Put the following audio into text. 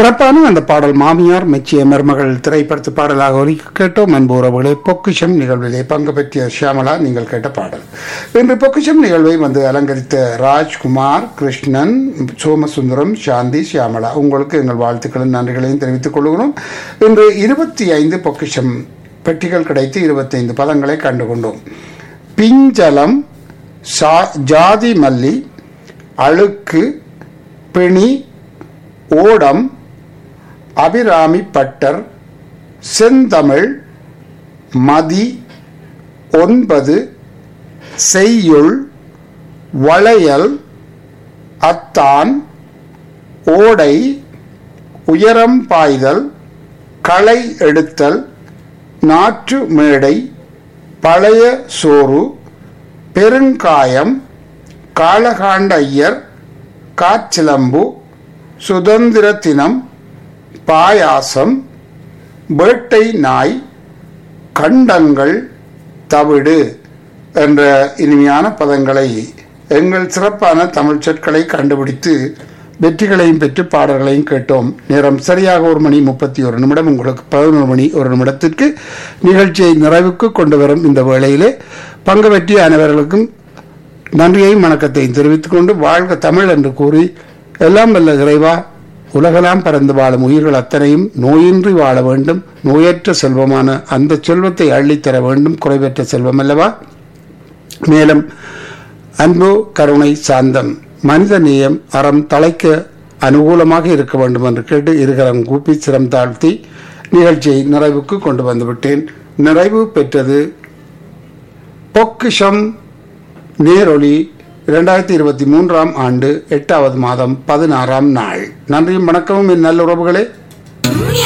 சிறப்பான அந்த பாடல் மாமியார் மெச்சிய மருமகள் திரைப்படத்து பாடலாக ஒலிக்க கேட்டோம் அன்பு உறவுகளே பொக்கிஷம் நிகழ்விலே பங்கு பெற்றிய ஷியாமலா நீங்கள் கேட்ட பாடல் இன்று பொக்கிஷம் நிகழ்வை வந்து அலங்கரித்த ராஜ்குமார் கிருஷ்ணன் சோமசுந்தரம் சாந்தி ஷியாமலா உங்களுக்கு எங்கள் வாழ்த்துக்களும் நன்றிகளையும் தெரிவித்துக் கொள்கிறோம் இன்று இருபத்தி ஐந்து பொக்கிஷம் பெட்டிகள் கிடைத்து இருபத்தைந்து பதங்களை கண்டுகொண்டோம் பிஞ்சலம் சா- ஜாதி மல்லி அழுக்கு பிணி ஓடம் அபிராமி பட்டர் செந்தமிழ் மதி ஒன்பது செய்யுள் வளையல் அத்தான் ஓடை உயரம் பாய்தல் களை எடுத்தல் நாற்று மேடை பழைய சோறு பெருங்காயம் காளகாண்ட ஐயர் காச்சிலம்பு சுதந்திர தினம் பாயாசம் வேட்டை நாய் கண்டங்கள் தவிடு என்ற இனிமையான பதங்களை எங்கள் சிறப்பான தமிழ் சொற்களை கண்டுபிடித்து வெற்றிகளையும் பெற்று பாடல்களையும் கேட்டோம் நேரம் சரியாக ஒரு மணி முப்பத்தி ஒரு நிமிடம் உங்களுக்கு பதினொரு மணி ஒரு நிமிடத்திற்கு நிகழ்ச்சியை நிறைவுக்கு கொண்டு வரும் இந்த வேளையிலே பங்கு பெற்றிய அனைவர்களுக்கும் நன்றியையும் வணக்கத்தையும் தெரிவித்துக் கொண்டு வாழ்க தமிழ் என்று கூறி எல்லாம் வல்ல இறைவா உலகெல்லாம் பறந்து வாழும் உயிர்கள் அத்தனையும் நோயின்றி வாழ வேண்டும் நோயற்ற செல்வமான அந்த செல்வத்தை அள்ளித்தர வேண்டும் குறைவற்ற செல்வம் அல்லவா மேலும் அன்பு கருணை சாந்தம் மனித நேயம் அறம் தலைக்க அனுகூலமாக இருக்க வேண்டும் என்று கேட்டு இருகரம் கூப்பி சிரம் தாழ்த்தி நிகழ்ச்சியை நிறைவுக்கு கொண்டு வந்துவிட்டேன் நிறைவு பெற்றது பொக்கிஷம் நேரொளி இரண்டாயிரத்தி இருபத்தி மூன்றாம் ஆண்டு எட்டாவது மாதம் பதினாறாம் நாள் நன்றியும் வணக்கமும் என் நல்ல உறவுகளே